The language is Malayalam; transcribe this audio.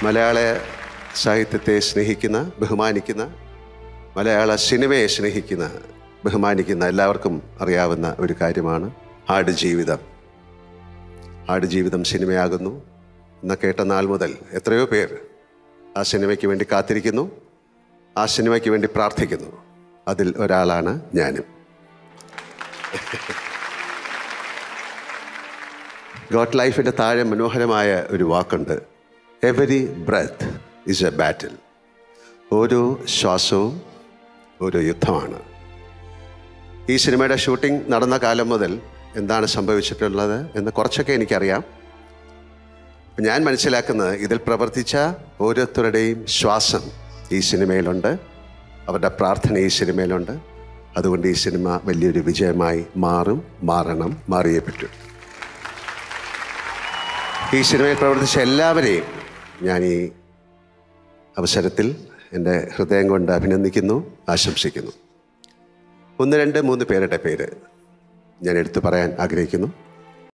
മലയാള സാഹിത്യത്തെ സ്നേഹിക്കുന്ന ബഹുമാനിക്കുന്ന മലയാള സിനിമയെ സ്നേഹിക്കുന്ന ബഹുമാനിക്കുന്ന എല്ലാവർക്കും അറിയാവുന്ന ഒരു കാര്യമാണ് ആടുജീവിതം ആടുജീവിതം സിനിമയാകുന്നു എന്ന കേട്ട നാൾ മുതൽ എത്രയോ പേർ ആ സിനിമയ്ക്ക് വേണ്ടി കാത്തിരിക്കുന്നു ആ സിനിമയ്ക്ക് വേണ്ടി പ്രാർത്ഥിക്കുന്നു അതിൽ ഒരാളാണ് ഞാനും ഗോട്ട് ലൈഫിൻ്റെ താഴെ മനോഹരമായ ഒരു വാക്കുണ്ട് every breath is a battle ഓരോ ശ്വാസവും ഓരോ യുദ്ധമാണ് ഈ സിനിമയുടെ ഷൂട്ടിംഗ് നടന്ന കാലം മുതൽ എന്താണ് സംഭവിച്ചിട്ടുള്ളത് എന്ന് കുറച്ചൊക്കെ എനിക്കറിയാം ഞാൻ മനസ്സിലാക്കുന്നത് ഇതിൽ പ്രവർത്തിച്ച ഓരോരുത്തരുടെയും ശ്വാസം ഈ സിനിമയിലുണ്ട് അവരുടെ പ്രാർത്ഥന ഈ സിനിമയിലുണ്ട് അതുകൊണ്ട് ഈ സിനിമ വലിയൊരു വിജയമായി മാറും മാറണം മാറിയേ പറ്റൂ ഈ സിനിമയിൽ പ്രവർത്തിച്ച എല്ലാവരെയും ഞാൻ ഈ അവസരത്തിൽ എൻ്റെ ഹൃദയം കൊണ്ട് അഭിനന്ദിക്കുന്നു ആശംസിക്കുന്നു ഒന്ന് രണ്ട് മൂന്ന് പേരുടെ പേര് ഞാൻ എടുത്തു പറയാൻ ആഗ്രഹിക്കുന്നു